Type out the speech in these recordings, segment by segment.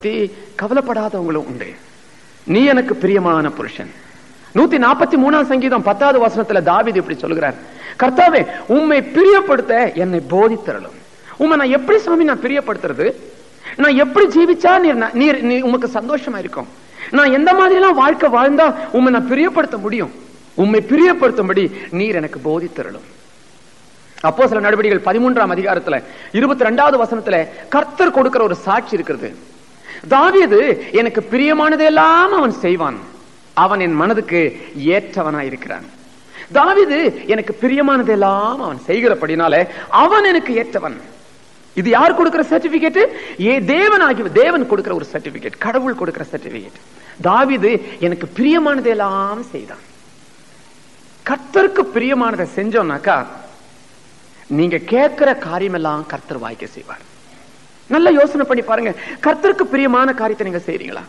பத்தி கவலைப்படாதவங்களும் உண்டு நீ எனக்கு பிரியமான புருஷன் நூத்தி நாற்பத்தி மூணாம் சங்கீதம் பத்தாவது வசனத்துல தாவீது இப்படி சொல்கிறார் கர்த்தாவே உம்மை பிரியப்படுத்த என்னை போதித்தரலும் உம்மை நான் எப்படி சாமி நான் பிரியப்படுத்துறது நான் எப்படி ஜீவிச்சா நீர் ந- நீர் நீ உமக்கு சந்தோஷமா இருக்கும் நான் எந்த மாதிரி எல்லாம் வாழ்க்கை வாழ்ந்தா உம்மை நான் பிரியப்படுத்த முடியும் உம்மை பிரியப்படுத்தும்படி நீர் எனக்கு போதித்தரலும் அப்போ சில நடவடிக்கைகள் பதிமூன்றாம் அதிகாரத்துல இருபத்தி ரெண்டாவது வசனத்துல கர்த்தர் கொடுக்கிற ஒரு சாட்சி இருக்கிறது தாவீது எனக்கு பிரியமானதெல்லாம் அவன் செய்வான் அவன் என் மனதுக்கு ஏற்றவனாய் இருக்கிறான் தாவீது எனக்கு பிரியமானதெல்லாம் அவன் செய்கிறபடினால அவன் எனக்கு ஏற்றவன் இது யார் கொடுக்கிற சர்டிபிகேட் ஏ தேவன் ஆகி தேவன் கொடுக்கிற ஒரு சர்டிபிகேட் கடவுள் கொடுக்கிற சர்டிபிகேட் தாவீது எனக்கு பிரியமானதெல்லாம் செய்தான் கர்த்தருக்கு பிரியமானதை செஞ்சோம்னாக்கா நீங்க கேட்கிற காரியமெல்லாம் கர்த்தர் வாய்க்க செய்வார் நல்ல யோசனை பண்ணி பாருங்க கர்த்தருக்கு பிரியமான காரியத்தை நீங்க செய்றீங்களா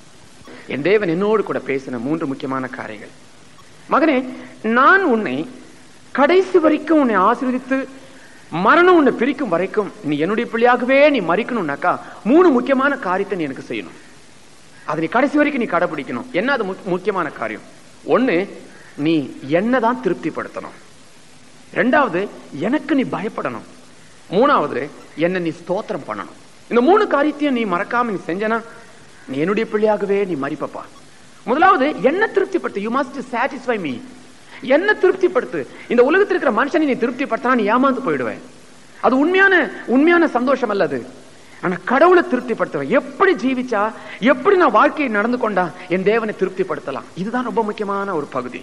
என் தேவன் என்னோடு கூட பேசின மூன்று முக்கியமான காரியங்கள் மகனே நான் உன்னை கடைசி வரைக்கும் உன்னை ஆசீர்வதித்து மரணம் உன்னை பிரிக்கும் வரைக்கும் நீ என்னுடைய பிள்ளையாகவே நீ மறிக்கணும்னாக்கா மூணு முக்கியமான காரியத்தை நீ எனக்கு செய்யணும் அதை நீ கடைசி வரைக்கும் நீ கடைபிடிக்கணும் என்ன அது முக்- முக்கியமான காரியம் ஒண்ணு நீ என்னதான் திருப்திப்படுத்தணும் ரெண்டாவது எனக்கு நீ பயப்படணும் மூணாவது என்ன நீ ஸ்தோத்திரம் பண்ணணும் இந்த மூணு காரியத்தையும் நீ மறக்காம நீ செஞ்சனா நீ என்னுடைய பிள்ளையாகவே நீ மறிப்பப்பா முதலாவது என்ன திருப்திப்படுத்து யூ மஸ்ட் சாட்டிஸ்ஃபை மீ என்ன திருப்திப்படுத்து இந்த உலகத்தில் இருக்கிற மனுஷனை நீ திருப்திப்படுத்தினா நீ ஏமாந்து போயிடுவேன் அது உண்மையான உண்மையான சந்தோஷம் அல்ல அது ஆனா கடவுளை திருப்திப்படுத்துவேன் எப்படி ஜீவிச்சா எப்படி நான் வாழ்க்கையை நடந்து கொண்டா என் தேவனை திருப்திப்படுத்தலாம் இதுதான் ரொம்ப முக்கியமான ஒரு பகுதி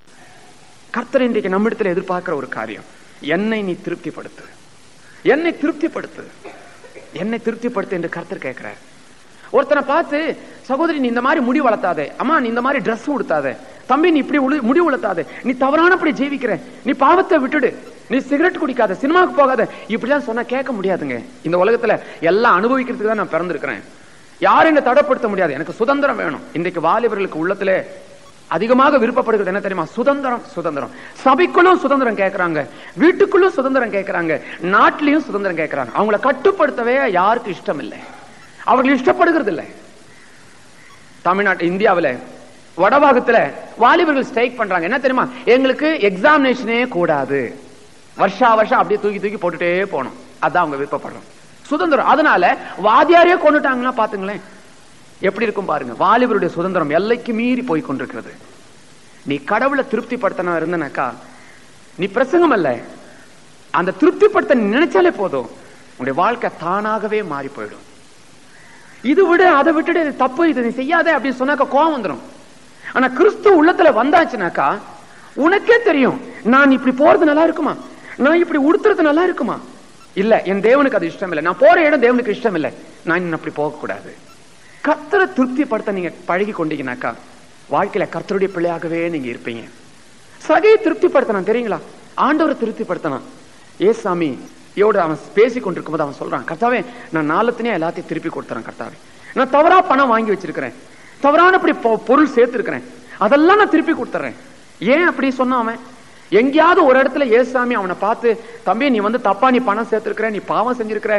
கர்த்தர் இன்றைக்கு நம்மிடத்தில் எதிர்பார்க்கிற ஒரு காரியம் என்னை நீ திருப்திப்படுத்து என்னை திருப்திப்படுத்து என்னை திருப்திப்படுத்து என்று கர்த்தர் கேட்கிறார் ஒருத்தனை பார்த்து சகோதரி நீ இந்த மாதிரி முடி வளர்த்தாதே அம்மா நீ இந்த மாதிரி Dress உடுத்தாதே தம்பி நீ இப்படி உளு- முடி வளர்த்தாதே நீ தவறானபடி ஜீவிக்கிற நீ பாவத்தை விட்டுடு நீ சிகரெட் குடிக்காத சினிமாவுக்கு போகாத இப்படிலாம் சொன்னா கேட்க முடியாதுங்க இந்த உலகத்துல எல்லாம் அனுபவிக்கிறதுக்கு தான் நான் பிறந்திருக்கிறேன் யாரும் என்ன தடைப்படுத்த முடியாது எனக்கு சுதந்திரம் வேணும் இன்றைக்கு வாலிபர்களுக்கு உள்ளத்திலே அதிகமாக விருப்பப்படுகிறது என்ன தெரியுமா சுதந்திரம் சுதந்திரம் சபைக்குள்ளும் சுதந்திரம் கேட்கறாங்க வீட்டுக்குள்ளும் சுதந்திரம் கேட்கறாங்க நாட்டிலையும் சுதந்திரம் கேட்கறாங்க அவங்கள கட்டுப்படுத்தவே யாருக்கும் இஷ்டம் இல்லை அவர்கள் இஷ்டப்படுகிறது இல்லை தமிழ்நாட்டு இந்தியாவுல வடபாகத்துல வாலிபர்கள் ஸ்ட்ரைக் பண்றாங்க என்ன தெரியுமா எங்களுக்கு எக்ஸாமினேஷனே கூடாது வருஷா வருஷம் அப்படியே தூக்கி தூக்கி போட்டுட்டே போகணும் அதான் அவங்க விருப்பப்படுறோம் சுதந்திரம் அதனால வாதியாரையே கொண்டுட்டாங்கன்னா பாத்துங்களேன் எப்படி இருக்கும் பாருங்க வாலிபருடைய சுதந்திரம் எல்லைக்கு மீறி போய் கொண்டிருக்கிறது நீ கடவுளை திருப்திப்படுத்தனா இருந்தனாக்கா நீ பிரசங்கம் அல்ல அந்த திருப்திப்படுத்த நீ நினைச்சாலே போதும் உன்னுடைய வாழ்க்கை தானாகவே மாறி போயிடும் இது விட அதை விட்டுட்டு இது தப்பு இது நீ செய்யாத அப்படின்னு சொன்னாக்கா கோவம் வந்துடும் ஆனா கிறிஸ்து உள்ளத்துல வந்தாச்சுனாக்கா உனக்கே தெரியும் நான் இப்படி போறது நல்லா இருக்குமா நான் இப்படி உடுத்துறது நல்லா இருக்குமா இல்ல என் தேவனுக்கு அது இஷ்டம் இல்லை நான் போற இடம் தேவனுக்கு இஷ்டம் இல்லை நான் இன்னும் அப்படி போக கூடாது கர்த்தரை திருப்திப்படுத்த நீங்க பழகி கொண்டீங்கனாக்கா வாழ்க்கையில கர்த்தருடைய பிள்ளையாகவே நீங்க இருப்பீங்க சகையை திருப்திப்படுத்தணும் தெரியுங்களா ஆண்டவரை திருப்திப்படுத்தணும் ஏ சாமி யோட அவன் பேசி கொண்டிருக்கும் போது அவன் சொல்றான் கர்த்தாவே நான் நாளத்தினே எல்லாத்தையும் திருப்பி கொடுத்துறேன் கர்த்தாவே நான் தவறா பணம் வாங்கி வச்சிருக்கிறேன் தவறானபடி பொ- பொருள் சேர்த்திருக்கிறேன் அதெல்லாம் நான் திருப்பி கொடுத்துறேன் ஏன் அப்படி சொன்னான் அவன் எங்கேயாவது ஒரு இடத்துல ஏசாமி அவனை பார்த்து தம்பி நீ வந்து தப்பா நீ பணம் சேர்த்திருக்கிற நீ பாவம் செஞ்சிருக்கிற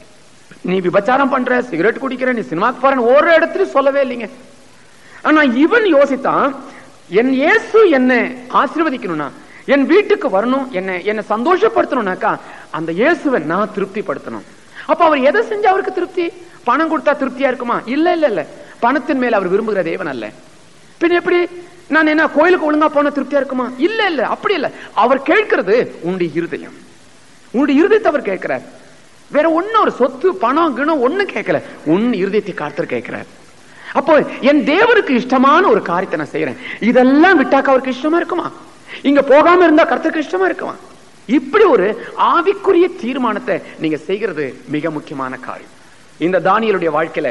நீ விபச்சாரம் பண்ற சிகரெட் குடிக்கிற நீ சினிமாக்கு போறன்னு ஒரு இடத்துலயும் சொல்லவே இல்லைங்க ஆனா இவன் யோசித்தான் என் இயேசு என்ன ஆசீர்வதிக்கணும்னா என் வீட்டுக்கு வரணும் என்ன என்ன சந்தோஷப்படுத்தணும்னாக்கா அந்த இயேசுவை நான் திருப்திப்படுத்தணும் அப்ப அவர் எதை செஞ்சா அவருக்கு திருப்தி பணம் கொடுத்தா திருப்தியா இருக்குமா இல்ல இல்ல இல்ல பணத்தின் மேல் அவர் விரும்புகிற தேவன் அல்ல பின் எப்படி நான் என்ன கோயிலுக்கு ஒழுங்கா போன திருப்தியா இருக்குமா இல்ல இல்ல அப்படி இல்ல அவர் கேட்கிறது உன்னுடைய இருதயம் உன்னுடைய இருதயத்தை அவர் கேட்கிறார் வேற ஒண்ணும் ஒரு சொத்து பணம் கிணம் ஒண்ணும் கேட்கல உன் இருதயத்தை காத்தர் கேட்கிறார் அப்போ என் தேவனுக்கு இஷ்டமான ஒரு காரியத்தை நான் செய்யறேன் இதெல்லாம் விட்டாக்க அவருக்கு இஷ்டமா இருக்குமா இங்க போகாம இருந்தா கர்த்தருக்கு இஷ்டமா இருக்குமா இப்படி ஒரு ஆவிக்குரிய தீர்மானத்தை நீங்க செய்கிறது மிக முக்கியமான காரியம் இந்த தானியலுடைய வாழ்க்கையில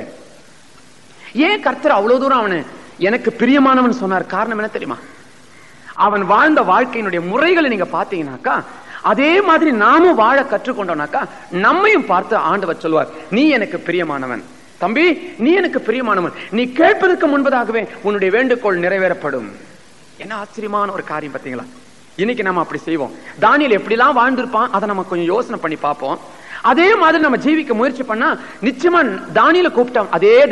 ஏன் கர்த்தர் அவ்வளவு தூரம் அவனு எனக்கு பிரியமானவன் சொன்னார் காரணம் என்ன தெரியுமா அவன் வாழ்ந்த வாழ்க்கையினுடைய முறைகளை நீங்க பாத்தீங்கன்னாக்கா அதே மாதிரி நாமும் வாழ கற்றுக்கொண்டோம்னாக்கா நம்மையும் பார்த்து ஆண்டவர் சொல்லுவார் நீ எனக்கு பிரியமானவன் தம்பி நீ எனக்கு பிரியமானவன் நீ கேட்பதற்கு முன்பதாகவே உன்னுடைய வேண்டுகோள் நிறைவேறப்படும் என்ன ஆச்சரியமான ஒரு காரியம் பாத்தீங்களா இன்னைக்கு நம்ம அப்படி செய்வோம் தானியல் எப்படிலாம் வாழ்ந்திருப்பான் அதை நம்ம கொஞ்சம் யோசனை பண்ணி பார்ப்போம் அதே மாதிரி நம்ம ஜீவிக்க முயற்சி பண்ணா நிச்சயமா தானியில கூப்பிட்டோம் அதே